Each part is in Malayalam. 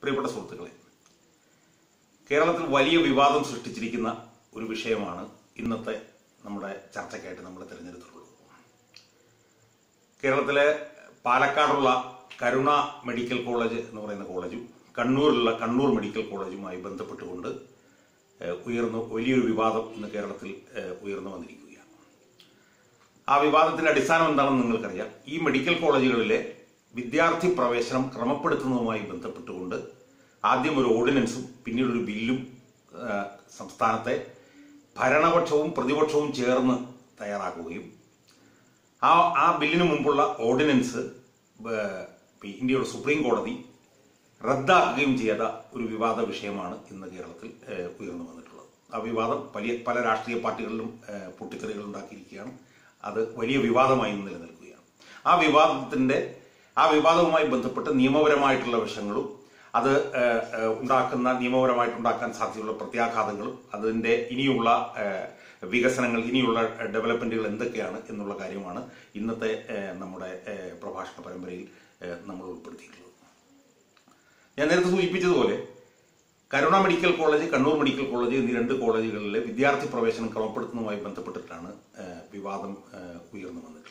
പ്രിയപ്പെട്ട സുഹൃത്തുക്കളെ കേരളത്തിൽ വലിയ വിവാദം സൃഷ്ടിച്ചിരിക്കുന്ന ഒരു വിഷയമാണ് ഇന്നത്തെ നമ്മുടെ ചർച്ചയ്ക്കായിട്ട് നമ്മൾ തിരഞ്ഞെടുത്തിട്ടുള്ളത് കേരളത്തിലെ പാലക്കാടുള്ള കരുണ മെഡിക്കൽ കോളേജ് എന്ന് പറയുന്ന കോളേജും കണ്ണൂരിലുള്ള കണ്ണൂർ മെഡിക്കൽ കോളേജുമായി ബന്ധപ്പെട്ടുകൊണ്ട് ഏഹ്, ഉയർന്നു വലിയൊരു വിവാദം ഇന്ന് കേരളത്തിൽ ഏഹ്, ഉയർന്നു വന്നിരിക്കുകയാണ് ആ വിവാദത്തിന്റെ അടിസ്ഥാനം എന്താണെന്ന് നിങ്ങൾക്കറിയാം ഈ മെഡിക്കൽ കോളേജുകളിലെ വിദ്യാർത്ഥി പ്രവേശനം ക്രമപ്പെടുത്തുന്നതുമായി ബന്ധപ്പെട്ടുകൊണ്ട് ആദ്യം ഒരു ഓർഡിനൻസും പിന്നീട് ഒരു ബില്ലും ആ, സംസ്ഥാനത്തെ ഭരണപക്ഷവും പ്രതിപക്ഷവും ചേർന്ന് തയ്യാറാക്കുകയും ആ ആ ബില്ലിന് മുമ്പുള്ള ഓർഡിനൻസ് ഏഹ്, ഇന്ത്യയുടെ സുപ്രീം കോടതി റദ്ദാക്കുകയും ചെയ്ത ഒരു വിവാദ വിഷയമാണ് ഇന്ന് കേരളത്തിൽ ഏഹ്, ഉയർന്നു വന്നിട്ടുള്ളത് ആ വിവാദം വലിയ പല രാഷ്ട്രീയ പാർട്ടികളിലും ഏഹ്, പൊട്ടിത്തെറികൾ ഉണ്ടാക്കിയിരിക്കുകയാണ് അത് വലിയ വിവാദമായി ഇന്ന് നിലനിൽക്കുകയാണ് ആ വിവാദത്തിന്റെ ആ വിവാദവുമായി ബന്ധപ്പെട്ട് നിയമപരമായിട്ടുള്ള വശങ്ങളും അത് ഏഹ്, ഏഹ്, ഉണ്ടാക്കുന്ന നിയമപരമായിട്ട് ഉണ്ടാക്കാൻ സാധ്യതയുള്ള പ്രത്യാഘാതങ്ങളും അതിന്റെ ഇനിയുള്ള ഏഹ്, വികസനങ്ങൾ ഇനിയുള്ള ഡെവലപ്മെന്റുകൾ എന്തൊക്കെയാണ് എന്നുള്ള കാര്യമാണ് ഇന്നത്തെ ഏഹ്, നമ്മുടെ ഏഹ്, പ്രഭാഷണ പരമ്പരയിൽ ഏഹ്, നമ്മൾ ഉൾപ്പെടുത്തിയിട്ടുള്ളത് ഞാൻ നേരത്തെ സൂചിപ്പിച്ചതുപോലെ Karuna medical college Kannur medical college എന്നീ രണ്ട് കോളേജുകളിലെ വിദ്യാർത്ഥി പ്രവേശനം ക്രമപ്പെടുത്തുന്നതുമായി ബന്ധപ്പെട്ടിട്ടാണ് ഏഹ്, വിവാദം ഏഹ്, ഉയർന്നു വന്നിട്ടുള്ളത്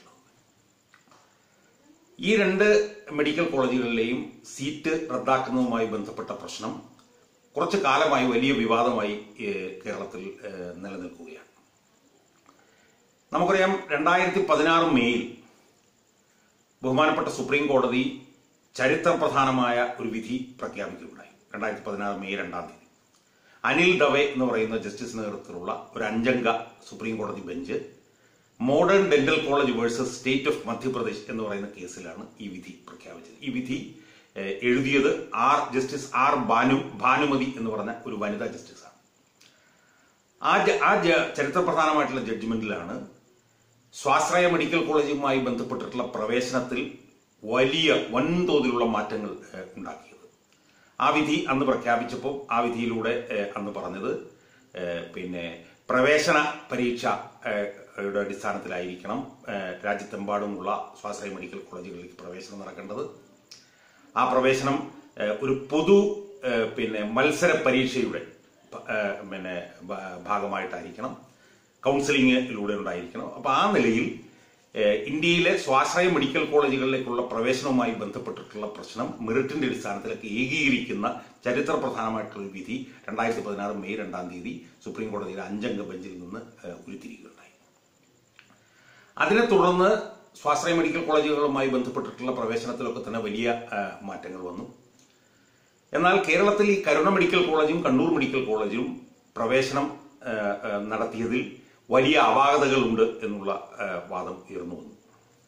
ഈ രണ്ട് മെഡിക്കൽ കോളേജുകളിലെയും സീറ്റ് റദ്ദാക്കുന്നതുമായി ബന്ധപ്പെട്ട പ്രശ്നം കുറച്ചു കാലമായി വലിയ വിവാദമായി ഏഹ്, കേരളത്തിൽ ഏഹ്, നിലനിൽക്കുകയാണ് നമുക്കറിയാം രണ്ടായിരത്തി പതിനാറ് മെയ്യിൽ ബഹുമാനപ്പെട്ട സുപ്രീം കോടതി ചരിത്രപ്രധാനമായ ഒരു വിധി പ്രഖ്യാപിക്കുകയുണ്ടായി രണ്ടായിരത്തി പതിനാറ് മെയ് രണ്ടാം തീയതി അനിൽ ദവെ എന്ന് പറയുന്ന ജസ്റ്റിസ് നേതൃത്വത്തിലുള്ള ഒരു അഞ്ചംഗ സുപ്രീം കോടതി bench modern dental college versus state of Madhya Pradesh എന്ന് പറയുന്ന കേസിലാണ് ഈ വിധി പ്രഖ്യാപിച്ചത് ഈ വിധി ഏഹ്, എഴുതിയത് R justice R Bhanu Bhanumathi എന്ന് പറഞ്ഞ ഒരു വനിതാ ജസ്റ്റിസാണ് ആ ജ- ആ ജ- ചരിത്രപ്രധാനമായിട്ടുള്ള ജഡ്ജ്മെന്റിലാണ് സ്വാശ്രയ മെഡിക്കൽ കോളേജുമായി ബന്ധപ്പെട്ടിട്ടുള്ള പ്രവേശനത്തിൽ വലിയ വൻതോതിലുള്ള മാറ്റങ്ങൾ ഏഹ്, ഉണ്ടാക്കിയത് ആ വിധി അന്ന് പ്രഖ്യാപിച്ചപ്പോൾ ആ വിധിയിലൂടെ ഏഹ്, അന്ന് പറഞ്ഞത് ഏഹ്, പിന്നെ പ്രവേശന പരീക്ഷ ഏഹ്, യുടെ അടിസ്ഥാനത്തിലായിരിക്കണം ഏഹ്, രാജ്യത്തെമ്പാടുമുള്ള സ്വാശ്രയ മെഡിക്കൽ കോളേജുകളിലേക്ക് പ്രവേശനം നടക്കേണ്ടത് ആ പ്രവേശനം ഏഹ്, ഒരു പൊതു ഏഹ്, പിന്നെ മത്സര പരീക്ഷയുടെ പ- ഏഹ്, പിന്നെ ഭ- ഭാഗമായിട്ടായിരിക്കണം കൗൺസിലിംഗിലൂടെ ഉണ്ടായിരിക്കണം അപ്പൊ ആ നിലയിൽ ഏഹ്, ഇന്ത്യയിലെ സ്വാശ്രയ മെഡിക്കൽ കോളേജുകളിലേക്കുള്ള പ്രവേശനവുമായി ബന്ധപ്പെട്ടിട്ടുള്ള പ്രശ്നം മെറിറ്റിന്റെ അടിസ്ഥാനത്തിലേക്ക് ഏകീകരിക്കുന്ന ചരിത്രപ്രധാനമായിട്ടുള്ള ഒരു വിധി രണ്ടായിരത്തി പതിനാറ് മെയ് രണ്ടാം തീയതി സുപ്രീം കോടതിയിലെ അഞ്ചംഗ ബെഞ്ചിൽ നിന്ന് ഏഹ്, ഉരുത്തിരിക്കുകയുണ്ടായി അതിനെ തുടർന്ന് സ്വാശ്രയ മെഡിക്കൽ കോളേജുകളുമായി ബന്ധപ്പെട്ടിട്ടുള്ള പ്രവേശനത്തിലൊക്കെ തന്നെ വലിയ ആ, മാറ്റങ്ങൾ വന്നു എന്നാൽ കേരളത്തിൽ ഈ കരുണ മെഡിക്കൽ കോളേജും കണ്ണൂർ മെഡിക്കൽ കോളേജും പ്രവേശനം ആ, ആ, നടത്തിയതിൽ വലിയ അപാകതകളുണ്ട് എന്നുള്ള ആ, വാദം ഉയർന്നു വന്നു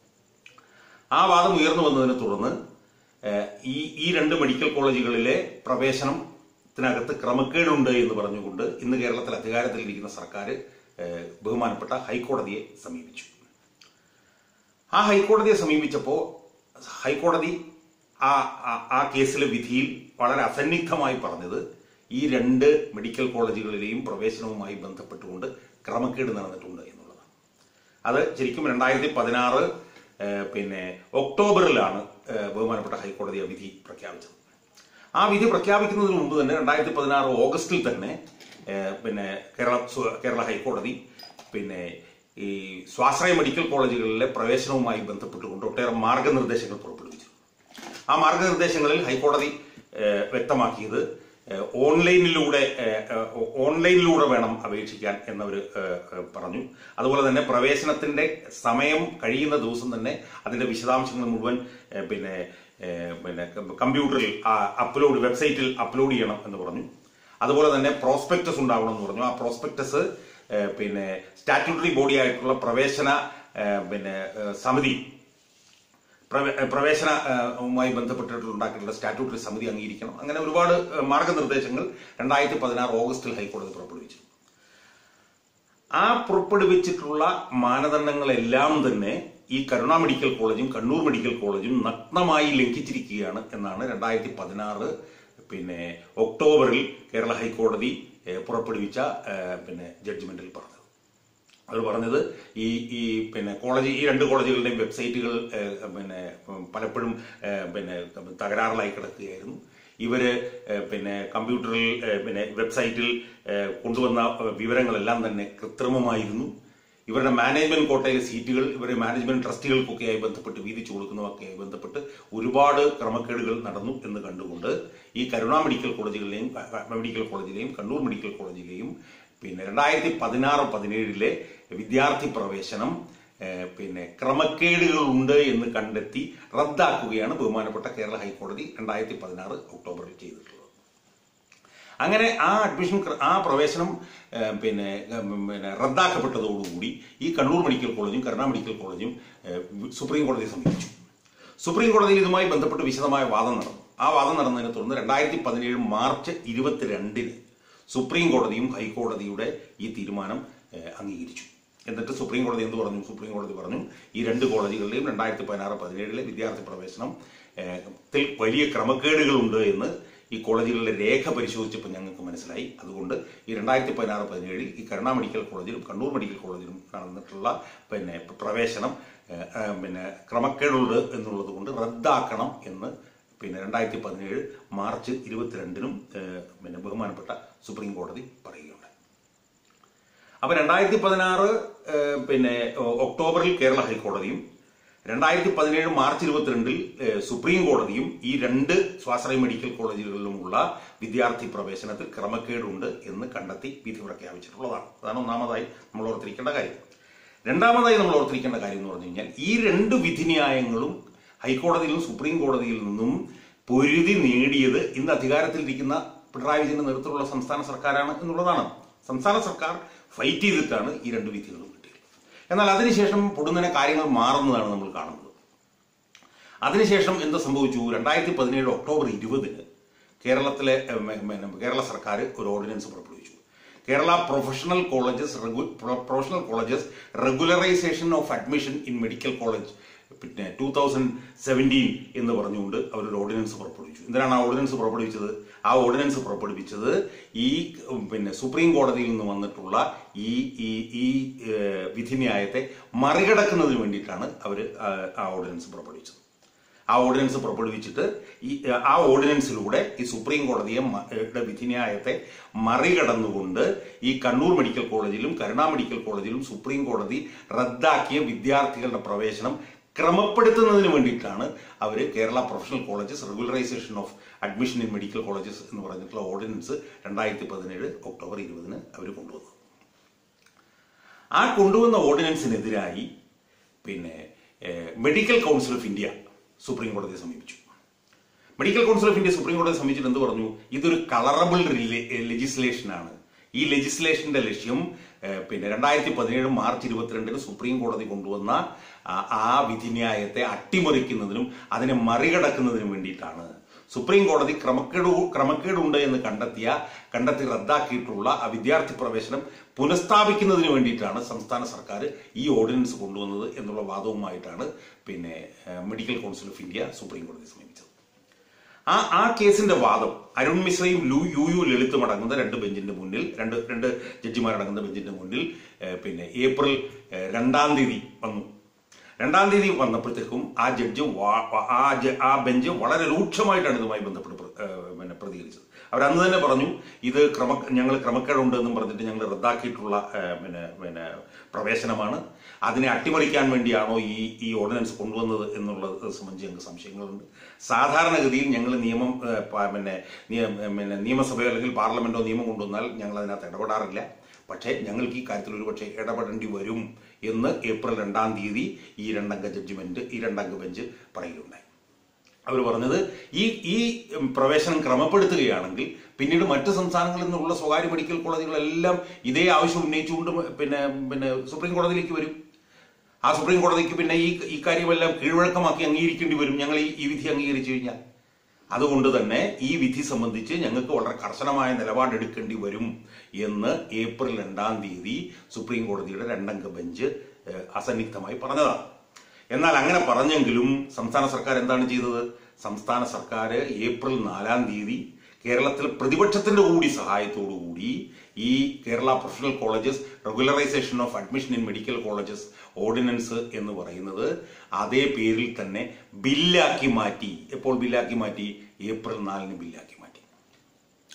ആ വാദം ഉയർന്നു വന്നതിനെ തുടർന്ന് ആ, ഈ ഈ രണ്ട് മെഡിക്കൽ കോളേജുകളിലെ പ്രവേശനത്തിനകത്ത് ക്രമക്കേടുണ്ട് എന്ന് പറഞ്ഞുകൊണ്ട് ഇന്ന് കേരളത്തിൽ അധികാരത്തിലിരിക്കുന്ന സർക്കാർ ആ, ബഹുമാനപ്പെട്ട ഹൈക്കോടതിയെ സമീപിച്ചു ആ ഹൈക്കോടതിയെ സമീപിച്ചപ്പോൾ ഹൈക്കോടതി ആ ആ- ആ കേസിലെ വിധിയിൽ വളരെ അസന്നിഗ്ധമായി പറഞ്ഞത് ഈ രണ്ട് മെഡിക്കൽ കോളേജുകളിലെയും പ്രവേശനവുമായി ബന്ധപ്പെട്ടുകൊണ്ട് ക്രമക്കേട് നടന്നിട്ടുണ്ട് എന്നുള്ളതാണ് അത് ശരിക്കും രണ്ടായിരത്തി പതിനാറ് പിന്നെ ഒക്ടോബറിലാണ് ഏഹ്, ബഹുമാനപ്പെട്ട ഹൈക്കോടതി ആ വിധി പ്രഖ്യാപിച്ചത് ആ വിധി പ്രഖ്യാപിക്കുന്നതിന് മുമ്പ് തന്നെ രണ്ടായിരത്തി പതിനാറ് ഓഗസ്റ്റിൽ തന്നെ ഏഹ്, പിന്നെ കേരള സു- കേരള ഹൈക്കോടതി പിന്നെ ഈ സ്വാശ്രയ മെഡിക്കൽ കോളേജുകളിലെ പ്രവേശനവുമായി ബന്ധപ്പെട്ടുകൊണ്ട് ഒട്ടേറെ മാർഗനിർദ്ദേശങ്ങൾ പുറപ്പെടുവിച്ചു ആ മാർഗനിർദ്ദേശങ്ങളിൽ ഹൈക്കോടതി ഏഹ്, വ്യക്തമാക്കിയത് ഏഹ്, ഓൺലൈനിലൂടെ ഏഹ്, ഏഹ്, ഓൺലൈനിലൂടെ വേണം അപേക്ഷിക്കാൻ എന്നവർ പറഞ്ഞു അതുപോലെ തന്നെ പ്രവേശനത്തിന്റെ സമയം കഴിയുന്ന ദിവസം തന്നെ അതിന്റെ വിശദാംശങ്ങൾ മുഴുവൻ ഏഹ്, പിന്നെ ഏഹ്, പിന്നെ കമ്പ്യൂട്ടറിൽ അപ്ലോഡ് വെബ്സൈറ്റിൽ അപ്ലോഡ് ചെയ്യണം എന്ന് പറഞ്ഞു അതുപോലെ തന്നെ പ്രോസ്പെക്ടസ് ഉണ്ടാവണം എന്ന് പറഞ്ഞു ആ പ്രോസ്പെക്ടസ് ഏഹ്, പിന്നെ സ്റ്റാറ്റ്യൂട്ടറി ബോഡി ആയിട്ടുള്ള പ്രവേശന ഏഹ്, പിന്നെ ഏഹ്, സമിതി പ്രവേ- പ്രവേശനവുമായി ബന്ധപ്പെട്ടിട്ട് ഉണ്ടാക്കിയിട്ടുള്ള സ്റ്റാറ്റ്യൂട്ടറി സമിതി അംഗീകരിക്കണം അങ്ങനെ ഒരുപാട് ഏഹ്, മാർഗനിർദ്ദേശങ്ങൾ രണ്ടായിരത്തി പതിനാറ് ഓഗസ്റ്റിൽ ഹൈക്കോടതി പുറപ്പെടുവിച്ചു ആ പുറപ്പെടുവിച്ചിട്ടുള്ള മാനദണ്ഡങ്ങളെല്ലാം തന്നെ ഈ കരുണ മെഡിക്കൽ കോളേജും കണ്ണൂർ മെഡിക്കൽ കോളേജും നഗ്നമായി ലംഘിച്ചിരിക്കുകയാണ് എന്നാണ് രണ്ടായിരത്തി പതിനാറ് പിന്നെ ഒക്ടോബറിൽ കേരള ഹൈക്കോടതി ഏഹ്, പുറപ്പെടുവിച്ച ഏഹ്, പിന്നെ ജഡ്ജ്മെന്റിൽ പറഞ്ഞത് അവർ പറഞ്ഞത് ഈ ഈ പിന്നെ കോളേജ് ഈ രണ്ട് കോളേജുകളുടെയും വെബ്സൈറ്റുകൾ ഏഹ്, പിന്നെ ഉം, പലപ്പോഴും ഏഹ്, പിന്നെ തകരാറിലായി കിടക്കുകയായിരുന്നു ഇവര് ഏഹ്, പിന്നെ കമ്പ്യൂട്ടറിൽ ഏഹ്, പിന്നെ വെബ്സൈറ്റിൽ ഏഹ്, കൊണ്ടുവന്ന ഏഹ്, വിവരങ്ങളെല്ലാം തന്നെ കൃത്രിമമായിരുന്നു ഇവരുടെ മാനേജ്മെന്റ് കോട്ടയിലെ സീറ്റുകൾ ഇവരുടെ മാനേജ്മെന്റ് ട്രസ്റ്റികൾക്കൊക്കെയായി ബന്ധപ്പെട്ട് വീതിച്ചു കൊടുക്കുന്നതൊക്കെയായി ബന്ധപ്പെട്ട് ഒരുപാട് ക്രമക്കേടുകൾ നടന്നു എന്ന് കണ്ടുകൊണ്ട് ഈ കരുണ മെഡിക്കൽ കോളേജുകളിലെയും ക- ക- മെഡിക്കൽ കോളേജിലെയും കണ്ണൂർ മെഡിക്കൽ കോളേജിലെയും പിന്നെ രണ്ടായിരത്തി പതിനാറ് പതിനേഴിലെ വിദ്യാർത്ഥി പ്രവേശനം ഏഹ്, പിന്നെ ക്രമക്കേടുകൾ ഉണ്ട് എന്ന് കണ്ടെത്തി റദ്ദാക്കുകയാണ് ബഹുമാനപ്പെട്ട കേരള ഹൈക്കോടതി രണ്ടായിരത്തി പതിനാറ് ഒക്ടോബറിൽ ചെയ്തിട്ടുള്ളത് അങ്ങനെ ആ അഡ്മിഷൻ ക്ര- ആ പ്രവേശനം ഏഹ്, പിന്നെ ഉം, പിന്നെ റദ്ദാക്കപ്പെട്ടതോടുകൂടി ഈ കണ്ണൂർ മെഡിക്കൽ കോളേജും കരുണ മെഡിക്കൽ കോളേജും ഏഹ്, സുപ്രീം കോടതിയെ സമീപിച്ചു സുപ്രീം കോടതിയിൽ ഇതുമായി ബന്ധപ്പെട്ട് വിശദമായ വാദം നടന്നു ആ വാദം നടന്നതിനെ തുടർന്ന് രണ്ടായിരത്തി പതിനേഴ് മാർച്ച് ഇരുപത്തിരണ്ടിന് സുപ്രീം കോടതിയും ഹൈക്കോടതിയുടെ ഈ തീരുമാനം ഏഹ്, അംഗീകരിച്ചു എന്നിട്ട് സുപ്രീം കോടതി എന്ത് പറഞ്ഞു സുപ്രീം കോടതി പറഞ്ഞു ഈ രണ്ട് കോളേജുകളിലെയും രണ്ടായിരത്തി പതിനാറ് പതിനേഴിലെ വിദ്യാർത്ഥി പ്രവേശനം ഏഹ്, ത്തിൽ വലിയ ക്രമക്കേടുകളുണ്ട് എന്ന് ഈ കോളേജുകളിലെ രേഖ പരിശോധിച്ചപ്പോൾ ഞങ്ങൾക്ക് മനസ്സിലായി അതുകൊണ്ട് ഈ രണ്ടായിരത്തി പതിനാറ് പതിനേഴിൽ ഈ കരുണ മെഡിക്കൽ കോളേജിലും കണ്ണൂർ മെഡിക്കൽ കോളേജിലും നടന്നിട്ടുള്ള പിന്നെ പ്രവേശനം ഏഹ്, ഏഹ്, പിന്നെ ക്രമക്കേടുണ്ട് എന്നുള്ളത് കൊണ്ട് റദ്ദാക്കണം എന്ന് പിന്നെ രണ്ടായിരത്തി പതിനേഴ് മാർച്ച് ഇരുപത്തിരണ്ടിനും ഏഹ്, പിന്നെ ബഹുമാനപ്പെട്ട സുപ്രീം കോടതി പറയുകയുണ്ടായി അപ്പൊ രണ്ടായിരത്തി പതിനാറ് പിന്നെ ഒ- ഒക്ടോബറിൽ കേരള ഹൈക്കോടതിയും രണ്ടായിരത്തി പതിനേഴ് മാർച്ച് ഇരുപത്തിരണ്ടിൽ ഏഹ്, സുപ്രീം കോടതിയും ഈ രണ്ട് സ്വാശ്രയ മെഡിക്കൽ കോളേജുകളിലുമുള്ള വിദ്യാർത്ഥി പ്രവേശനത്തിൽ ക്രമക്കേടുണ്ട് എന്ന് കണ്ടെത്തി വിധി പ്രഖ്യാപിച്ചിട്ടുള്ളതാണ് അതാണ് ഒന്നാമതായി നമ്മൾ ഓർത്തിരിക്കേണ്ട കാര്യം രണ്ടാമതായി നമ്മൾ ഓർത്തിരിക്കേണ്ട കാര്യം എന്ന് പറഞ്ഞു കഴിഞ്ഞാൽ ഈ രണ്ട് വിധിന്യായങ്ങളും ഹൈക്കോടതിയിലും സുപ്രീം കോടതിയിൽ നിന്നും പൊരുതി നേടിയത് ഇന്ന് അധികാരത്തിലിരിക്കുന്ന പിണറായി വിജയന്റെ നേതൃത്വത്തിലുള്ള സംസ്ഥാന സർക്കാരാണ് എന്നുള്ളതാണ് സംസ്ഥാന സർക്കാർ ഫൈറ്റ് ചെയ്തിട്ടാണ് ഈ രണ്ട് വിധികളും കിട്ടിയത് എന്നാൽ അതിനുശേഷം പൊടുന്നനെ കാര്യങ്ങൾ മാറുന്നതാണ് നമ്മൾ കാണുന്നത് അതിനുശേഷം എന്ത് സംഭവിച്ചു രണ്ടായിരത്തി പതിനേഴ് ഒക്ടോബർ ഇരുപതിന് കേരളത്തിലെ ഏഹ്, മെ- മെ- കേരള സർക്കാർ ഒരു ഓർഡിനൻസ് പുറപ്പെടുവിച്ചു Kerala professional colleges professional colleges regularisation of admission in medical college പിന്നെ ടൂ തൗസൻഡ് സെവൻറ്റീൻ എന്ന് പറഞ്ഞുകൊണ്ട് അവരൊരു ഓർഡിനൻസ് പുറപ്പെടുവിച്ചു എന്തിനാണ് ആ ഓർഡിനൻസ് പുറപ്പെടുവിച്ചത് ആ ഓർഡിനൻസ് പുറപ്പെടുവിച്ചത് ഈ ഉം, പിന്നെ സുപ്രീം കോടതിയിൽ നിന്ന് വന്നിട്ടുള്ള ഈ ഈ ഈ ഏഹ്, വിധിന്യായത്തെ മറികടക്കുന്നതിന് വേണ്ടിയിട്ടാണ് അവർ ആ ഓർഡിനൻസ് പുറപ്പെടുവിച്ചത് ആ ഓർഡിനൻസ് പുറപ്പെടുവിച്ചിട്ട് ഈ ആ ഓർഡിനൻസിലൂടെ ഈ സുപ്രീം കോടതിയെ മ- യുടെ വിധിന്യായത്തെ മറികടന്നുകൊണ്ട് ഈ കണ്ണൂർ മെഡിക്കൽ കോളേജിലും കരുണ മെഡിക്കൽ കോളേജിലും സുപ്രീം കോടതി റദ്ദാക്കിയ വിദ്യാർത്ഥികളുടെ പ്രവേശനം ക്രമപ്പെടുത്തുന്നതിന് വേണ്ടിയിട്ടാണ് അവർ Kerala professional colleges regularisation of admission in medical colleges എന്ന് പറഞ്ഞിട്ടുള്ള ഓർഡിനൻസ് രണ്ടായിരത്തി പതിനേഴ് ഒക്ടോബർ ഇരുപതിന് അവർ കൊണ്ടുവന്നു ആ കൊണ്ടുവന്ന ഓർഡിനൻസിനെതിരായി പിന്നെ ഏഹ്, medical council of India supreme കോടതിയെ സമീപിച്ചു medical council of India supreme കോടതിയെ സമീപിച്ചിട്ട് എന്ത് പറഞ്ഞു ഇതൊരു കളറബിൾ ലെജിസ്ലേഷനാണ് ഈ ലെജിസ്ലേഷന്റെ ലക്ഷ്യം ഏഹ്, പിന്നെ രണ്ടായിരത്തി പതിനേഴ് മാർച്ച് ഇരുപത്തിരണ്ടിന് സുപ്രീം കോടതി കൊണ്ടുവന്ന ആ- ആ വിധിന്യായത്തെ അട്ടിമറിക്കുന്നതിനും അതിനെ മറികടക്കുന്നതിനും വേണ്ടിയിട്ടാണ് സുപ്രീം കോടതി ക്രമക്കേട് ക്രമക്കേടുണ്ട് എന്ന് കണ്ടെത്തിയ കണ്ടെത്തി റദ്ദാക്കിയിട്ടുള്ള ആ വിദ്യാർത്ഥി പ്രവേശനം പുനഃസ്ഥാപിക്കുന്നതിന് വേണ്ടിയിട്ടാണ് സംസ്ഥാന സർക്കാർ ഈ ഓർഡിനൻസ് കൊണ്ടുവന്നത് എന്നുള്ള വാദവുമായിട്ടാണ് പിന്നെ ഏഹ്, medical council of India supreme കോടതിയെ സമീപിച്ചത് ആ ആ കേസിന്റെ വാദം അരുൺ മിശ്രയും ലു യു യു ലളിതും അടങ്ങുന്ന രണ്ട് ബെഞ്ചിന്റെ മുന്നിൽ രണ്ട് രണ്ട് ജഡ്ജിമാരടങ്ങുന്ന ബെഞ്ചിന്റെ മുന്നിൽ ഏഹ്, പിന്നെ ഏപ്രിൽ ഏഹ്, രണ്ടാം തീയതി വന്നു രണ്ടാം തീയതി വന്നപ്പോഴത്തേക്കും ആ ജഡ്ജ് വാ- വാ- ആ ജ- ആ ബെഞ്ച് വളരെ രൂക്ഷമായിട്ടാണ് ഇതുമായി ബന്ധപ്പെട്ട് പ്ര- ഏഹ്, പിന്നെ പ്രതികരിച്ചത് അവർ അന്ന് തന്നെ പറഞ്ഞു ഇത് ക്രമ ഞങ്ങൾ ക്രമക്കേടുണ്ട് എന്നും പറഞ്ഞിട്ട് ഞങ്ങൾ റദ്ദാക്കിയിട്ടുള്ള ഏഹ്, പിന്നെ പിന്നെ പ്രവേശനമാണ് അതിനെ അട്ടിമറിക്കാൻ വേണ്ടിയാണോ ഈ ഈ ഓർഡിനൻസ് കൊണ്ടുവന്നത് എന്നുള്ളത് സംബന്ധിച്ച് ഞങ്ങൾക്ക് സംശയങ്ങളുണ്ട് സാധാരണഗതിയിൽ ഞങ്ങൾ നിയമം ഏഹ്, പ- പിന്നെ നിയ- പിന്നെ നിയമസഭയോ അല്ലെങ്കിൽ പാർലമെന്റോ നിയമം കൊണ്ടുവന്നാൽ ഞങ്ങൾ അതിനകത്ത് ഇടപെടാറില്ല പക്ഷേ ഞങ്ങൾക്ക് ഈ കാര്യത്തിൽ ഒരു പക്ഷേ ഇടപെടേണ്ടി വരും എന്ന് ഏപ്രിൽ രണ്ടാം തീയതി ഈ രണ്ടംഗ ജഡ്ജിമെന്റ് ഈ രണ്ടംഗ ബെഞ്ച് പറയുകയുണ്ടായി അവർ പറഞ്ഞത് ഈ ഈ ഉം, പ്രവേശനം ക്രമപ്പെടുത്തുകയാണെങ്കിൽ പിന്നീട് മറ്റ് സംസ്ഥാനങ്ങളിൽ നിന്നുള്ള സ്വകാര്യ മെഡിക്കൽ കോളേജുകളെല്ലാം ഇതേ ആവശ്യം ഉന്നയിച്ചുകൊണ്ട് പിന്നെ പിന്നെ സുപ്രീം കോടതിയിലേക്ക് വരും ആ സുപ്രീം കോടതിക്ക് പിന്നെ ഈ ഈ കാര്യമെല്ലാം കീഴ്വഴക്കമാക്കി അംഗീകരിക്കേണ്ടി വരും ഞങ്ങൾ ഈ ഈ വിധി അംഗീകരിച്ചു കഴിഞ്ഞാൽ അതുകൊണ്ട് തന്നെ ഈ വിധി സംബന്ധിച്ച് ഞങ്ങൾക്ക് വളരെ കർശനമായ നിലപാടെടുക്കേണ്ടി വരും എന്ന് ഏപ്രിൽ രണ്ടാം തീയതി സുപ്രീം കോടതിയുടെ രണ്ടംഗ ബെഞ്ച് ഏഹ്, അസന്നിഗ്ധമായി പറഞ്ഞതാണ് എന്നാൽ അങ്ങനെ പറഞ്ഞെങ്കിലും സംസ്ഥാന സർക്കാർ എന്താണ് ചെയ്തത് സംസ്ഥാന സർക്കാർ ഏപ്രിൽ നാലാം തീയതി കേരളത്തിൽ പ്രതിപക്ഷത്തിന്റെ കൂടി സഹായത്തോടു കൂടി ഈ Kerala professional colleges regularisation of admission in medical colleges ordinance എന്ന് പറയുന്നത് അതേ പേരിൽ തന്നെ ബില്ലാക്കി മാറ്റി എപ്പോൾ ബില്ലാക്കി മാറ്റി ഏപ്രിൽ നാലിന് ബില്ലാക്കി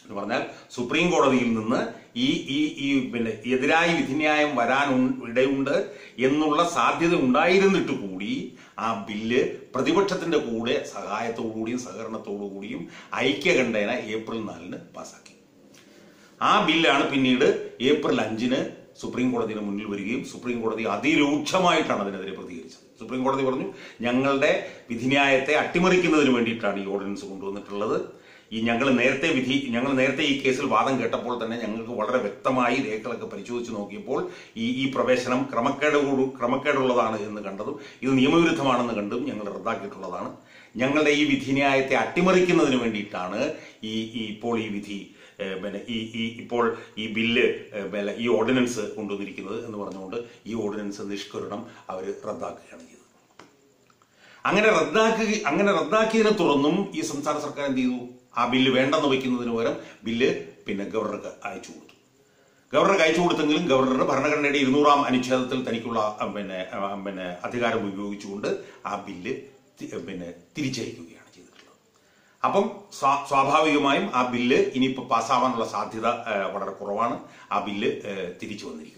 എന്ന് പറഞ്ഞാൽ സുപ്രീം കോടതിയിൽ നിന്ന് ഈ ഈ ഈ പിന്നെ എതിരായി വിധിന്യായം വരാൻ ഉൺ- ഇടയുണ്ട് എന്നുള്ള സാധ്യത ഉണ്ടായിരുന്നിട്ട് കൂടി ആ ബില്ല് പ്രതിപക്ഷത്തിന്റെ കൂടെ സഹായത്തോടുകൂടിയും സഹകരണത്തോടുകൂടിയും ഐക്യകണ്ഠേന ഏപ്രിൽ നാലിന് പാസാക്കി ആ ബില്ലാണ് പിന്നീട് ഏപ്രിൽ അഞ്ചിന് സുപ്രീം കോടതിയുടെ മുന്നിൽ വരികയും സുപ്രീം കോടതി അതിരൂക്ഷമായിട്ടാണ് അതിനെതിരെ പ്രതികരിച്ചത് സുപ്രീം കോടതി പറഞ്ഞു ഞങ്ങളുടെ വിധിന്യായത്തെ അട്ടിമറിക്കുന്നതിന് വേണ്ടിയിട്ടാണ് ഈ ഓർഡിനൻസ് കൊണ്ടുവന്നിട്ടുള്ളത് ഈ ഞങ്ങൾ നേരത്തെ വിധി ഞങ്ങൾ നേരത്തെ ഈ കേസിൽ വാദം കേട്ടപ്പോൾ തന്നെ ഞങ്ങൾക്ക് വളരെ വ്യക്തമായി രേഖകളൊക്കെ പരിശോധിച്ച് നോക്കിയപ്പോൾ ഈ ഈ പ്രവേശനം ക്രമക്കേട് കൂടു- ക്രമക്കേടുള്ളതാണ് എന്ന് കണ്ടതും ഇത് നിയമവിരുദ്ധമാണെന്ന് കണ്ടും ഞങ്ങൾ റദ്ദാക്കിയിട്ടുള്ളതാണ് ഞങ്ങളുടെ ഈ വിധിന്യായത്തെ അട്ടിമറിക്കുന്നതിന് വേണ്ടിയിട്ടാണ് ഈ ഈ ഇപ്പോൾ ഈ വിധി ഏഹ്, പിന്നെ ഈ ഈ ഇപ്പോൾ ഈ ബില്ല് ഏഹ്, പിന്നെ ഈ ഓർഡിനൻസ് കൊണ്ടുവന്നിരിക്കുന്നത് എന്ന് പറഞ്ഞുകൊണ്ട് ഈ ഓർഡിനൻസ് നിഷ്കരണം അവർ റദ്ദാക്കുകയാണ് ചെയ്തത് അങ്ങനെ റദ്ദാക്കുക അങ്ങനെ റദ്ദാക്കിയതിനെ തുടർന്നും ഈ സംസ്ഥാന സർക്കാർ എന്ത് ചെയ്തു ആ ബില്ല് വേണ്ടെന്ന് വയ്ക്കുന്നതിന് പകരം ബില്ല് പിന്നെ ഗവർണർക്ക് അയച്ചു കൊടുത്തു ഗവർണർക്ക് അയച്ചു കൊടുത്തെങ്കിലും ഗവർണറുടെ ഭരണഘടനയുടെ ഇരുന്നൂറാം അനുച്ഛേദത്തിൽ തനിക്കുള്ള ആ, പിന്നെ ആ, പിന്നെ അധികാരം ഉപയോഗിച്ചുകൊണ്ട് ആ ബില്ല് തി- പിന്നെ തിരിച്ചയക്കുകയാണ് ചെയ്തിട്ടുള്ളത് അപ്പം സ്വാ- സ്വാഭാവികമായും ആ ബില്ല് ഇനിയിപ്പോൾ പാസ്സാവാനുള്ള സാധ്യത ആ, വളരെ കുറവാണ് ആ ബില്ല് ആ, തിരിച്ചു വന്നിരിക്കുകയാണ്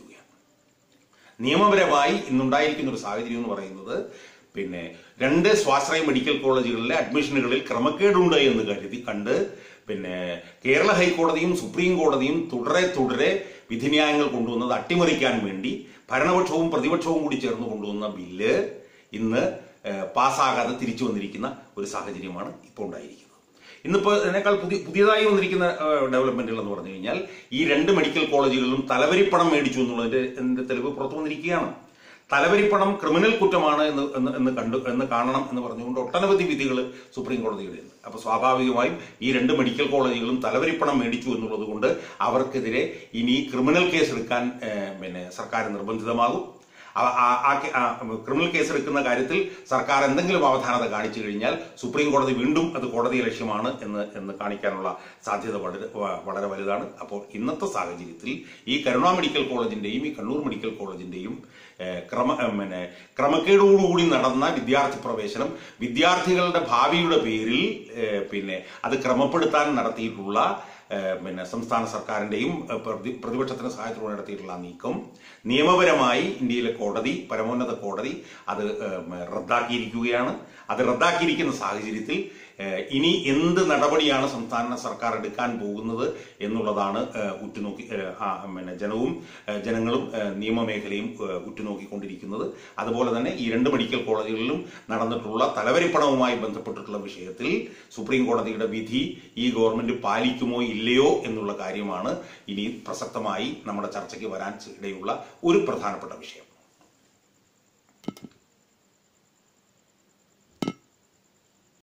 നിയമപരമായി ഇന്നുണ്ടായിരിക്കുന്ന ഒരു സാഹചര്യം എന്ന് പറയുന്നത് പിന്നെ രണ്ട് സ്വാശ്രയ മെഡിക്കൽ കോളേജുകളിലെ അഡ്മിഷനുകളിൽ ക്രമക്കേടുണ്ട് എന്ന് കരുതി കണ്ട് പിന്നെ കേരള ഹൈക്കോടതിയും സുപ്രീം കോടതിയും തുടരെ തുടരെ വിധിന്യായങ്ങൾ കൊണ്ടുവന്നത് അട്ടിമറിക്കാൻ വേണ്ടി ഭരണപക്ഷവും പ്രതിപക്ഷവും കൂടി ചേർന്ന് കൊണ്ടുവന്ന ബില്ല് ഇന്ന് ഏഹ്, പാസ്സാകാതെ തിരിച്ചു വന്നിരിക്കുന്ന ഒരു സാഹചര്യമാണ് ഇപ്പോൾ ഉണ്ടായിരിക്കുന്നത് ഇന്നിപ്പോൾ ഇതിനേക്കാൾ പുതിയ പുതിയതായി വന്നിരിക്കുന്ന ഡെവലപ്മെന്റുകൾ എന്ന് പറഞ്ഞു കഴിഞ്ഞാൽ ഈ രണ്ട് മെഡിക്കൽ കോളേജുകളിലും തലവരിപ്പണം മേടിച്ചു എന്നുള്ളതിന്റെ എന്റെ തെളിവ് പുറത്തു വന്നിരിക്കുകയാണ് തലവരിപ്പണം ക്രിമിനൽ കുറ്റമാണ് എന്ന് എന്ന് എന്ന് കണ്ടു എന്ന് കാണണം എന്ന് പറഞ്ഞുകൊണ്ട് ഒട്ടനവധി വിധികൾ സുപ്രീം കോടതിയുടെ ഉണ്ട് അപ്പൊ സ്വാഭാവികമായും ഈ രണ്ട് മെഡിക്കൽ കോളേജുകളും തലവരിപ്പണം മേടിച്ചു എന്നുള്ളത് കൊണ്ട് അവർക്കെതിരെ ഇനി ക്രിമിനൽ കേസ് എടുക്കാൻ ഏഹ്, പിന്നെ സർക്കാർ നിർബന്ധിതമാകും ആ- ആ- ആ കേ- ആ ക്രിമിനൽ കേസ് എടുക്കുന്ന കാര്യത്തിൽ സർക്കാർ എന്തെങ്കിലും അവധാനത കാണിച്ചു കഴിഞ്ഞാൽ സുപ്രീം കോടതി വീണ്ടും അത് കോടതി ലക്ഷ്യമാണ് എന്ന് എന്ന് കാണിക്കാനുള്ള സാധ്യത വളരെ വ- വളരെ വലുതാണ് അപ്പോൾ ഇന്നത്തെ സാഹചര്യത്തിൽ ഈ കരുണ മെഡിക്കൽ കോളേജിന്റെയും ഈ കണ്ണൂർ മെഡിക്കൽ കോളേജിന്റെയും ഏഹ്, ക്രമ ഏഹ്, പിന്നെ ക്രമക്കേടോടുകൂടി നടന്ന വിദ്യാർത്ഥി പ്രവേശനം വിദ്യാർത്ഥികളുടെ ഭാവിയുടെ പേരിൽ ഏഹ്, പിന്നെ അത് ക്രമപ്പെടുത്താൻ നടത്തിയിട്ടുള്ള ഏഹ്, പിന്നെ സംസ്ഥാന സർക്കാരിന്റെയും ഏഹ്, പ്രതി- പ്രതിപക്ഷത്തിന്റെ സഹായത്തോടെ നടത്തിയിട്ടുള്ള ആ നീക്കം നിയമപരമായി ഇന്ത്യയിലെ കോടതി പരമോന്നത കോടതി അത് ഏഹ്, റദ്ദാക്കിയിരിക്കുകയാണ് അത് റദ്ദാക്കിയിരിക്കുന്ന സാഹചര്യത്തിൽ ഏഹ്, ഇനി എന്ത് നടപടിയാണ് സംസ്ഥാന സർക്കാർ എടുക്കാൻ പോകുന്നത് എന്നുള്ളതാണ് ഏഹ്, ഉറ്റുനോക്കി ഏഹ്, ആ, പിന്നെ ജനവും ഏഹ്, ജനങ്ങളും ഏഹ്, നിയമമേഖലയും ഏഹ്, ഉറ്റുനോക്കിക്കൊണ്ടിരിക്കുന്നത് അതുപോലെ തന്നെ ഈ രണ്ട് മെഡിക്കൽ കോളേജുകളിലും നടന്നിട്ടുള്ള തലവരിപ്പണവുമായി ബന്ധപ്പെട്ടിട്ടുള്ള വിഷയത്തിൽ സുപ്രീം കോടതിയുടെ വിധി ഈ ഗവൺമെന്റ് പാലിക്കുമോ ഇല്ലയോ എന്നുള്ള കാര്യമാണ് ഇനി പ്രസക്തമായി നമ്മുടെ ചർച്ചയ്ക്ക് വരാൻ ഇടയുള്ള ഒരു പ്രധാനപ്പെട്ട വിഷയം